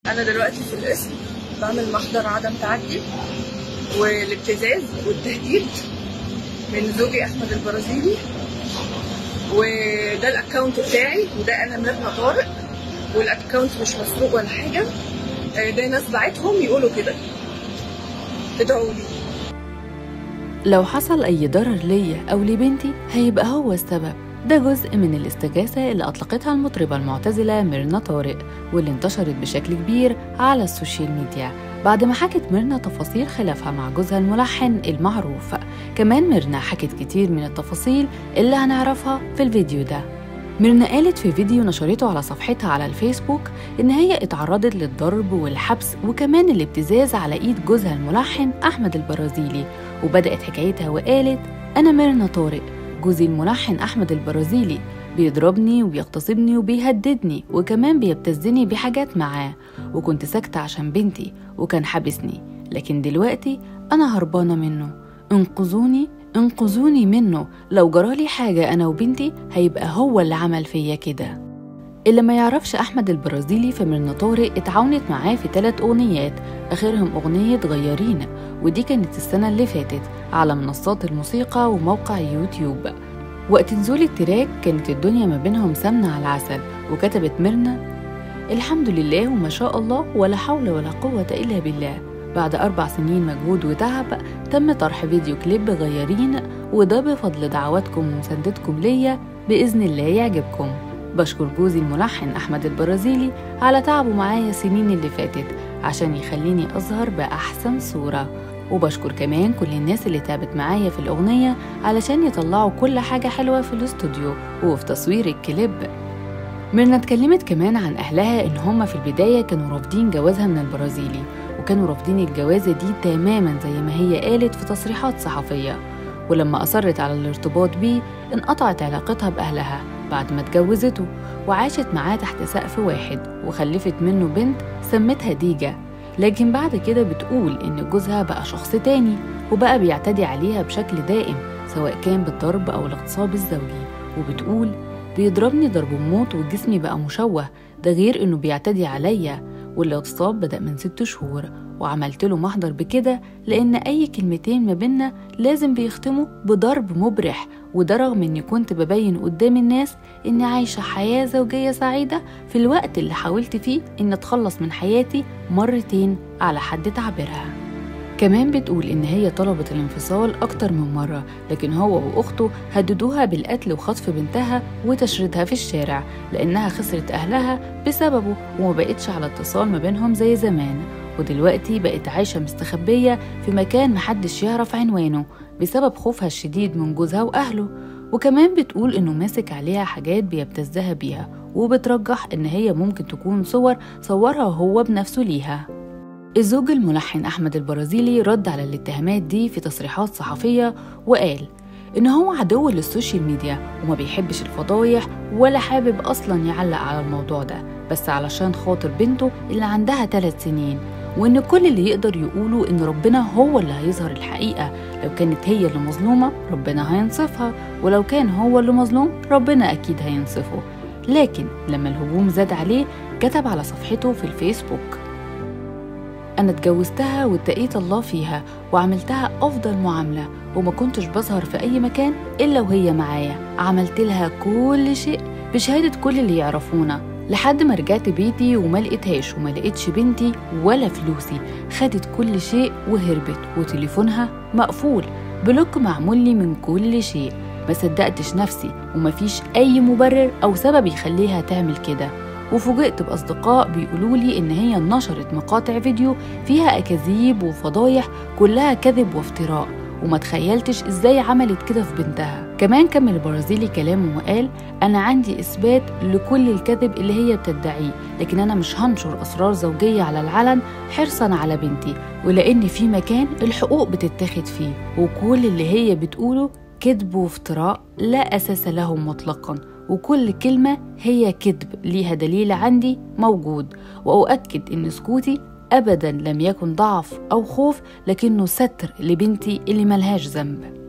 أنا دلوقتي في القسم بعمل محضر عدم تعدي والابتزاز والتهديد من زوجي أحمد البرازيلي وده الأكونت بتاعي وده أنا ميرنا طارق والأكونت مش مسروق ولا حاجة آه، ده ناس بعتهم يقولوا كده ادعوا لي لو حصل أي ضرر ليا أو لبنتي هيبقى هو السبب ده جزء من الاستغاثة اللي أطلقتها المطربة المعتزلة ميرنا طارق واللي انتشرت بشكل كبير على السوشيال ميديا بعد ما حكت ميرنا تفاصيل خلافها مع جوزها الملحن المعروف كمان ميرنا حكت كتير من التفاصيل اللي هنعرفها في الفيديو ده ميرنا قالت في فيديو نشرته على صفحتها على الفيسبوك إن هي اتعرضت للضرب والحبس وكمان الابتزاز على إيد جوزها الملحن أحمد البرازيلي وبدأت حكايتها وقالت أنا ميرنا طارق جوزي الملحن أحمد البرازيلي بيضربني وبيغتصبني وبيهددني وكمان بيبتزني بحاجات معاه وكنت ساكتة عشان بنتي وكان حابسني لكن دلوقتي أنا هربانة منه انقذوني انقذوني منه لو جرالي حاجة أنا وبنتي هيبقى هو اللي عمل فيا كده اللي ما يعرفش أحمد البرازيلي فميرنا طارق اتعاونت معاه في ثلاث أغنيات آخرهم أغنية غيرينا ودي كانت السنة اللي فاتت على منصات الموسيقى وموقع يوتيوب وقت نزول التراك كانت الدنيا ما بينهم سمنة على العسل وكتبت ميرنا الحمد لله وما شاء الله ولا حول ولا قوة إلا بالله بعد أربع سنين مجهود وتعب تم طرح فيديو كليب غيرين وده بفضل دعواتكم ومساندتكم ليا بإذن الله يعجبكم بشكر جوزي الملحن أحمد البرازيلي على تعبه معايا السنين اللي فاتت عشان يخليني أظهر بأحسن صورة وبشكر كمان كل الناس اللي تعبت معايا في الأغنية علشان يطلعوا كل حاجة حلوة في الاستوديو وفي تصوير الكليب ميرنا اتكلمت كمان عن أهلها إن هما في البداية كانوا رافضين جوازها من البرازيلي وكانوا رافضين الجوازة دي تماما زي ما هي قالت في تصريحات صحفية ولما أصرت على الارتباط بيه انقطعت علاقتها بأهلها بعد ما اتجوزته وعاشت معاه تحت سقف واحد وخلفت منه بنت سمتها ديجا لكن بعد كده بتقول إن جوزها بقى شخص تاني وبقى بيعتدي عليها بشكل دائم سواء كان بالضرب أو الاغتصاب الزوجي وبتقول بيضربني ضرب موت وجسمي بقى مشوه ده غير إنه بيعتدي عليا والاغتصاب بدأ من ست شهور وعملت له محضر بكده لأن أي كلمتين ما بينا لازم بيختموا بضرب مبرح وده رغم إني كنت ببين قدام الناس إني عايشة حياة زوجية سعيدة في الوقت اللي حاولت فيه إني أتخلص من حياتي مرتين على حد تعبيرها كمان بتقول إن هي طلبت الانفصال أكتر من مرة لكن هو وأخته هددوها بالقتل وخطف بنتها وتشريدها في الشارع لأنها خسرت أهلها بسببه وما بقتش على اتصال ما بينهم زي زمان ودلوقتي بقت عايشة مستخبية في مكان محدش يعرف عنوانه بسبب خوفها الشديد من جوزها وأهله وكمان بتقول إنه ماسك عليها حاجات بيبتزها بيها وبترجح إن هي ممكن تكون صور صورها هو بنفسه ليها الزوج الملحن أحمد البرازيلي رد على الاتهامات دي في تصريحات صحفية وقال إن هو عدو للسوشيال ميديا وما بيحبش الفضايح ولا حابب أصلا يعلق على الموضوع ده بس علشان خاطر بنته اللي عندها ثلاث سنين وإن كل اللي يقدر يقوله إن ربنا هو اللي هيظهر الحقيقة لو كانت هي اللي مظلومة ربنا هينصفها ولو كان هو اللي مظلوم ربنا أكيد هينصفه لكن لما الهجوم زاد عليه كتب على صفحته في الفيسبوك أنا اتجوزتها واتقيت الله فيها وعملتها أفضل معاملة وما كنتش بظهر في أي مكان إلا وهي معايا عملت لها كل شيء بشهادة كل اللي يعرفونا لحد ما رجعت بيتي وما لقيتهاش وما لقيتش بنتي ولا فلوسي خدت كل شيء وهربت وتليفونها مقفول بلوك معمول لي من كل شيء ما صدقتش نفسي ومفيش أي مبرر أو سبب يخليها تعمل كده وفوجئت بأصدقاء بيقولوا لي إن هي نشرت مقاطع فيديو فيها أكاذيب وفضايح كلها كذب وافتراء وما تخيلتش ازاي عملت كده في بنتها كمان كمل البرازيلي كلامه وقال انا عندي اثبات لكل الكذب اللي هي بتدعيه لكن انا مش هنشر اسرار زوجيه على العلن حرصا على بنتي ولان في مكان الحقوق بتتاخد فيه وكل اللي هي بتقوله كذب وافتراء لا اساس له مطلقا وكل كلمة هي كذب ليها دليل عندي موجود وأؤكد إن سكوتي أبدا لم يكن ضعف أو خوف لكنه ستر لبنتي اللي ملهاش ذنب